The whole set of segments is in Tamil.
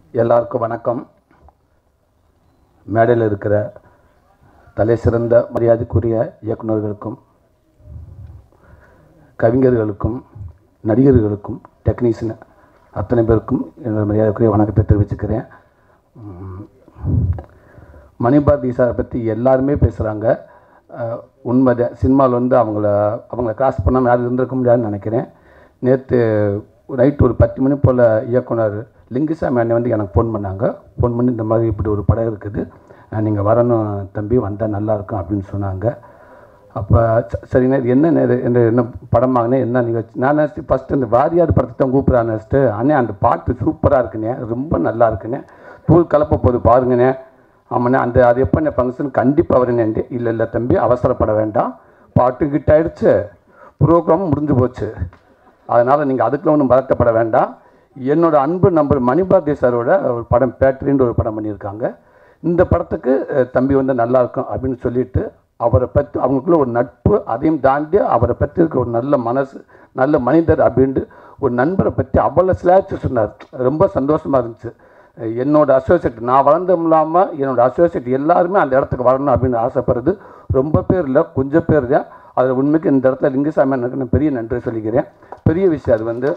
எல்லாருக்கும் வணக்கம் மேடையில் இருக்கிற தலை சிறந்த மரியாதைக்குரிய இயக்குநர்களுக்கும் கவிஞர்களுக்கும் நடிகர்களுக்கும் டெக்னீஷியன் அத்தனை பேருக்கும் என்னோட மரியாதைக்குரிய வணக்கத்தை தெரிவிச்சுக்கிறேன் உம், மணிபாரதி சாரை பற்றி எல்லாருமே பேசுகிறாங்க உண்மைதான் சினிமாவில் வந்து அவங்கள அவங்கள கிராஸ் பண்ணாமல் யாரும் இருந்திருக்க முடியாதுன்னு நினைக்கிறேன் நேற்று நைட் ஒரு பத்து மணி போல் இயக்குனர் லிங்குசாமி அண்ணன் வந்து எனக்கு ஃபோன் பண்ணாங்க ஃபோன் பண்ணி இந்த மாதிரி இப்படி ஒரு படம் இருக்குது நீங்கள் வரணும் தம்பி வந்தால் நல்லாயிருக்கும் அப்படின்னு சொன்னாங்க அப்போ சரிண்ணே இது என்ன நேரு- என்ன என்ன படம் வாங்கினேன் என்ன நிகழ்ச்சி நான் நினச்சி ஃபஸ்ட்டு இந்த வாரியார் படத்தை தான் கூப்பிட்றான்னு நினச்சிட்டு அண்ணே அந்த பாட்டு சூப்பராக இருக்குண்ணே ரொம்ப நல்லா இருக்குண்ணே தூள் கலப்ப போது பாருங்கண்ணே ஆமாண்ணே அந்த அது எப்போ ஃபங்க்ஷன் கண்டிப்பாக வரேனே இல்லை இல்லை தம்பி அவசரப்பட வேண்டாம் பாட்டு கிட்ட ஆயிடுச்சு ப்ரோக்ராம் முடிஞ்சு போச்சு அதனால் நீங்கள் அதுக்குள்ள ஒன்றும் பதட்டப்பட வேண்டாம் என்னோட அன்பு நம்பர் மணிபாரதி சாரோட ஒரு படம் பேட்டரின்னு ஒரு படம் பண்ணியிருக்காங்க இந்த படத்துக்கு அஹ், தம்பி வந்து நல்லா இருக்கும் அப்படின்னு சொல்லிட்டு அவரை பற்றி அவங்களுக்குள்ள ஒரு நட்பு அதையும் தாண்டி அவரை பற்றி இருக்க ஒரு நல்ல மனசு நல்ல மனிதர் அப்படின்ட்டு ஒரு நண்பரை பற்றி அவ்வளோ சிலாச்சு சொன்னார் ரொம்ப சந்தோஷமாக இருந்துச்சு அஹ், என்னோட அசோசியேட் நான் வளர்ந்தும் இல்லாமல் என்னோட அசோசியேட் எல்லாருமே அந்த இடத்துக்கு வரணும் அப்படின்னு ஆசைப்படுறது ரொம்ப பேர் இல்லை கொஞ்சம் பேர் தான் அதில் உண்மைக்கு இந்த இடத்துல லிங்குசாமி அண்ணனுக்கு நான் பெரிய நன்றி சொல்லிக்கிறேன் பெரிய விஷயம் அது வந்து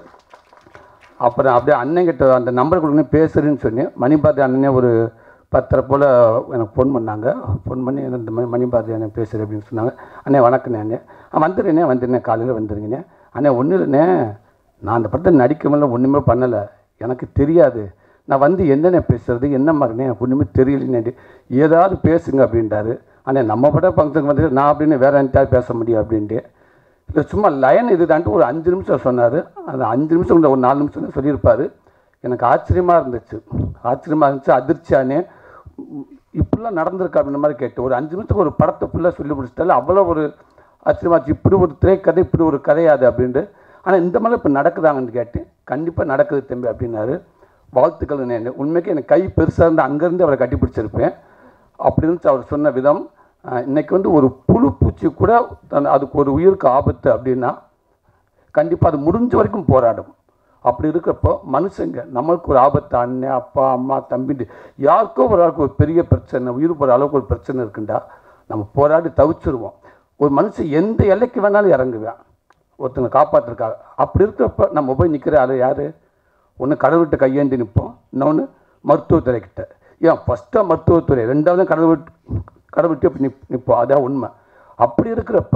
அப்புறம் அப்படியே அண்ணங்கிட்ட அந்த நம்பர் கொடுங்க பேசுறேன்னு சொன்னேன் மணிபாரதி அண்ணனே ஒரு பத்தரை போல் எனக்கு ஃபோன் பண்ணாங்க ஃபோன் பண்ணி இந்த மாதிரி மணிபாரதி அண்ணன் பேசுகிறேன் அப்படின்னு சொன்னாங்க அண்ணே வணக்கண்ணே அண்ணே ஆ வந்துடுறேனே வந்துடுனே காலையில் வந்துடுங்கண்ணே அண்ணே ஒன்றும் இல்லைண்ணே நான் அந்த படத்தை நடிக்கமில்ல ஒன்றுமே பண்ணலை எனக்கு தெரியாது நான் வந்து என்னென்ன பேசுறது என்ன மாதிரினே ஒன்றுமே தெரியலண்ணே ஏதாவது பேசுங்க அப்படின்றாரு அண்ணே நம்ம படம் ஃபங்க்ஷனுக்கு வந்து நான் அப்படின்னு வேற என்கிட்ட பேச முடியும் அப்படின்ட்டு இல்லை சும்மா லைன் இதுதான்ட்டு ஒரு அஞ்சு நிமிஷம் சொன்னார் அந்த அஞ்சு நிமிஷம் இல்லை ஒரு நாலு நிமிஷம் தான் சொல்லியிருப்பார் எனக்கு ஆச்சரியமாக இருந்துச்சு ஆச்சரியமாக இருந்துச்சு அதிர்ச்சியானே உம், இப்படிலாம் நடந்திருக்கு அப்படின்ற மாதிரி கேட்டு ஒரு அஞ்சு நிமிஷத்துக்கு ஒரு படத்தை ஃபுல்லாக சொல்லி முடிச்சிட்டால அவ்வளோ ஒரு ஆச்சரியமாச்சு இப்படி ஒரு திரைக்கதை இப்படி ஒரு கதையாது அப்படின்ட்டு ஆனால் இந்த மாதிரி இப்போ நடக்குதாங்கன்னு கேட்டேன் கண்டிப்பாக நடக்குது தம்பி அப்படின்னாரு வாழ்த்துக்கள் நான் உண்மைக்கு எனக்கு கை பெருசாக இருந்து அங்கேருந்து அவரை கட்டி பிடிச்சிருப்பேன் அப்படி இருந்துச்சு அவர் சொன்ன விதம் அஹ், இன்னைக்கு வந்து ஒரு புழு பூச்சி கூட தன் அதுக்கு ஒரு உயிருக்கு ஆபத்து அப்படின்னா கண்டிப்பாக அது முடிஞ்ச வரைக்கும் போராடும் அப்படி இருக்கிறப்போ மனுஷங்க நம்மளுக்கு ஒரு ஆபத்து அண்ணன் அப்பா அம்மா தம்பிட்டு யாருக்கோ ஒரு ஆளுக்கு ஒரு பெரிய பிரச்சனை உயிர் போகிற அளவுக்கு ஒரு பிரச்சனை இருக்குண்டா நம்ம போராடி தவிச்சிருவோம் ஒரு மனுஷன் எந்த எல்லைக்கு வேணாலும் இறங்குவேன் ஒருத்தங்க காப்பாற்றிருக்காங்க அப்படி இருக்கிறப்ப நம்ம போய் நிற்கிற ஆளு யார் ஒன்று கடவுள்கிட்ட கையேந்தி நிற்போம் இன்னொன்று மருத்துவத்துறைக்கிட்ட ஏன் ஃபஸ்ட்டாக மருத்துவத்துறை ரெண்டாவது கடவுள் கடவுள்கிட்ட போய் நிப் நிற்போம் அதான் உண்மை அப்படி இருக்கிறப்ப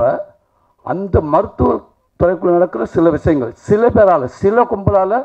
அந்த மருத்துவத்துறைக்குள்ள நடக்கிற சில விஷயங்கள் சில பேரால் சில கும்பலால்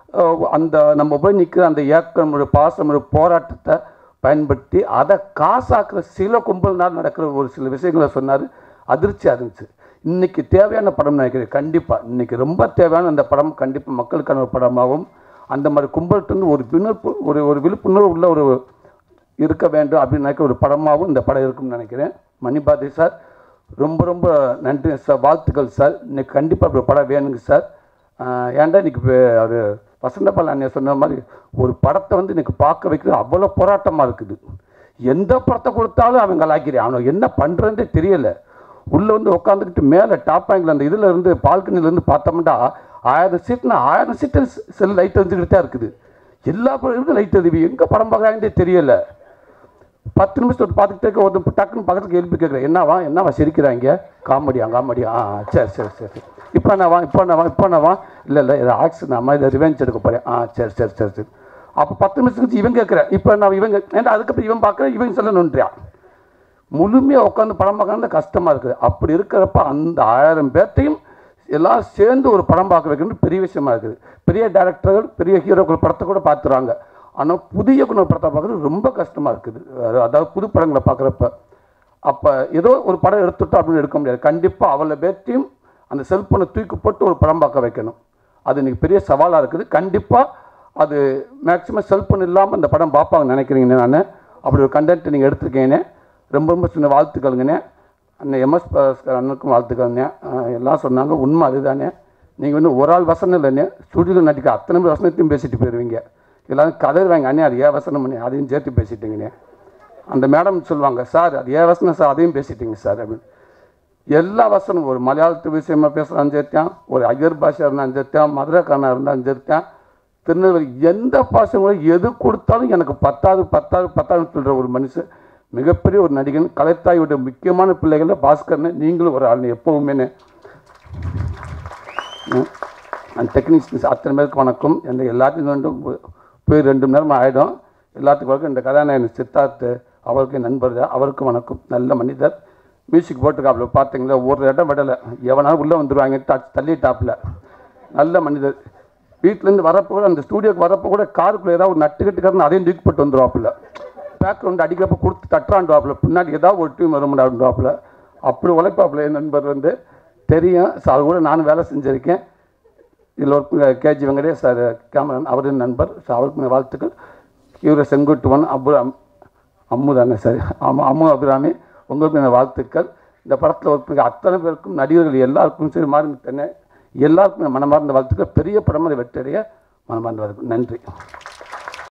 அந்த நம்ம போய் நிற்கிற அந்த ஏக்கம் ஒரு பாசம் ஒரு போராட்டத்தை பயன்படுத்தி அதை காசாக்குற சில கும்பல்னால் நடக்கிற ஒரு சில விஷயங்களை சொன்னார் அதிர்ச்சியாக இருந்துச்சு இன்னைக்கு தேவையான படம் நினைக்கிறேன் கண்டிப்பாக இன்னைக்கு ரொம்ப தேவையான அந்த படம் கண்டிப்பாக மக்களுக்கான ஒரு படமாகவும் அந்த மாதிரி கும்பல்கிட்ட ஒரு விழிப்பு ஒரு ஒரு விழிப்புணர்வு உள்ள ஒரு இருக்க வேண்டும் அப்படின்னு நினைக்கிற ஒரு படமாகவும் இந்த படம் இருக்கும்னு நினைக்கிறேன் மணிபாதி சார் ரொம்ப ரொம்ப நன்றி சார் வாழ்த்துக்கள் சார் இன்னைக்கு கண்டிப்பாக இப்படி ஒரு படம் வேணுங்க சார் ஆஹ் ஏன்டா இன்னைக்கு அவர் வசந்தபால் அண்ணன் சொன்ன மாதிரி ஒரு படத்தை வந்து இன்னைக்கு பார்க்க வைக்கிறது அவ்வளோ போராட்டமாக இருக்குது எந்த படத்தை கொடுத்தாலும் அவங்க கலாய்க்கிறேன் அவனுக்கு என்ன பண்ணுறதுன்றே தெரியல உள்ளே வந்து உட்காந்துக்கிட்டு மேலே டாப் ஆங்கிள் அந்த இதில் இருந்து பால்கனில இருந்து பார்த்தோம்னா ஆயிரம் சீட்னா ஆயிரம் சீட்டு செல் லைட் வந்துக்கிட்டு தான் இருக்குது எல்லா படம் லைட் எதுவி எங்கே படம் பார்க்குறாங்கன்னே தெரியல பத்து நிமிஷம் பார்த்துக்கிட்டே இருக்க ஒரு டக்குன்னு பக்கத்துக்கு கேள்வி கேட்குறேன் என்னவா என்னவா சிரிக்கிறாங்க காமெடியா காமெடியா ஆ சரி சரி சரி இப்போ என்னவா இப்போ என்னவா இப்போ என்னவா இல்லை இல்லை இது ஆக்ஷன் அம்மா இதை ரிவெஞ்ச் எடுக்க போகிறேன் ஆ சரி சரி சரி சரி அப்போ பத்து நிமிஷத்துக்கு இவன் கேட்குறேன் இப்போ நான் இவங்க ஏன்டா அதுக்கப்புறம் இவன் பார்க்குறேன் இவன் சொல்லணுன்றியா முழுமையாக உட்காந்து படம் பார்க்கறது கஷ்டமாக இருக்குது அப்படி இருக்கிறப்ப அந்த ஆயிரம் பேர்த்தையும் எல்லாம் சேர்ந்து ஒரு படம் பார்க்க வைக்கிறது பெரிய விஷயமா இருக்குது பெரிய டேரக்டர்கள் பெரிய ஹீரோக்கள் படத்தை கூட பார்த்துறாங்க ஆனால் புதிய குண படத்தை பார்க்குறது ரொம்ப கஷ்டமாக இருக்குது அது- அதாவது புது படங்களை பார்க்குறப்ப அப்போ ஏதோ ஒரு படம் எடுத்துட்டோம் அப்படின்னு எடுக்க முடியாது கண்டிப்பாக அவளை பேர்த்தையும் அந்த செல்ஃபோனை தூக்கி போட்டு ஒரு படம் பார்க்க வைக்கணும் அது இன்னைக்கு பெரிய சவாலாக இருக்குது கண்டிப்பாக அது மேக்ஸிமம் செல்ஃபோன் இல்லாமல் அந்த படம் பார்ப்பாங்க நினைக்கிறீங்கண்ணே நான் அப்படி ஒரு கண்டென்ட் நீங்கள் எடுத்திருக்கீங்கண்ணே ரொம்ப ரொம்ப சின்ன வாழ்த்துக்களுங்கண்ணே அண்ணன் எம்எஸ் பாஸ்கர் அண்ணனுக்கும் வாழ்த்துக்கள்ண்ணே அஹ் எல்லாம் சொன்னாங்க உண்மை அதுதானே நீங்கள் வந்து ஒரு ஆள் வசனம் இல்லைண்ணே ஸ்டுடியோவில் நடிக்க அத்தனை பேர் வசனத்தையும் பேசிட்டு போயிடுவீங்க எல்லாரும் கதறுவாங்க அண்ணே அது ஏன் வசனம் பண்ணி அதையும் சேர்த்து பேசிட்டீங்கண்ணே அந்த மேடம் சொல்லுவாங்க சார் அது ஏன் வசனம் சார் அதையும் பேசிட்டீங்க சார் அப்படின்னு எல்லா வசனம் ஒரு மலையாளத்து விஷயமா பேசுகிறான்னு சேர்த்தான் ஒரு ஐயர் பாஷா இருந்தாலும் சேர்த்தான் மதுரைக்காரனாக இருந்தாலும் சேர்த்தான் திருநெல்வேலி எந்த பாசங்களும் எது கொடுத்தாலும் எனக்கு பத்தாவது பத்தாவது பத்தாவது சொல்கிற ஒரு மனுஷன் மிகப்பெரிய ஒரு நடிகன் கலைத்தாயோட முக்கியமான பிள்ளைகளில் பாஸ்கர்னு நீங்களும் ஒரு ஆள் எப்போவுமே அந்த டெக்னீஷியன்ஸ் அத்தனை பேருக்கு வணக்கம் எந்த எல்லாத்துக்கும் வேண்டும் போய் ரெண்டு மணி நேரம் ஆகிடும் எல்லாத்துக்கும் வணக்கம் இந்த கதாநாயகன் சித்தார்த்து அவருக்கு என் நண்பர் அவருக்கும் வணக்கம் நல்ல மனிதர் மியூசிக் போட்டுருக்காப்புல பார்த்தீங்களா ஒரு இடம் விடலை எவனாலும் உள்ளே வந்துடுவாங்க ட- தள்ளிட்டாப்புல நல்ல மனிதர் வீட்டிலேருந்து வரப்போ கூட அந்த ஸ்டூடியோக்கு வரப்போ கூட காருக்குள்ளே ஏதாவது ஒரு நட்டு கட்டுக்காரன் அதையும் தூக்கி போட்டு வந்துடுவாப்புல பேக்ரவுண்ட் அடிக்கிறப்ப கொடுத்து தட்டுறாண்டுவாப்புல பின்னாடி ஏதாவது ஒரு டீம் வரும்டாண்டுவாப்புல அப்படி உழைப்பாப்புல என் நண்பர் வந்து தெரியும் ஸோ அது கூட நானும் வேலை செஞ்சுருக்கேன் இதில் ஒரு கேஜி வெங்கடேஷ் சார் கேமரன் அவரின் நண்பர் ஸோ அவருக்கு வாழ்த்துக்கள் இவர் செங்குட்டுவன் அபு அம்மு தானே சார் ஆமாம் அம்மு அபிராமி உங்களுக்கு என் வாழ்த்துக்கள் இந்த படத்தில் ஒர்க் பண்ண அத்தனை பேருக்கும் நடிகர்கள் எல்லாருக்கும் சரி மாறி எல்லாருக்கும் என் மனமார்ந்த வாழ்த்துக்கள் பெரிய படமாக வெற்றியடைய மனமார்ந்த வாழ்த்துக்கள் நன்றி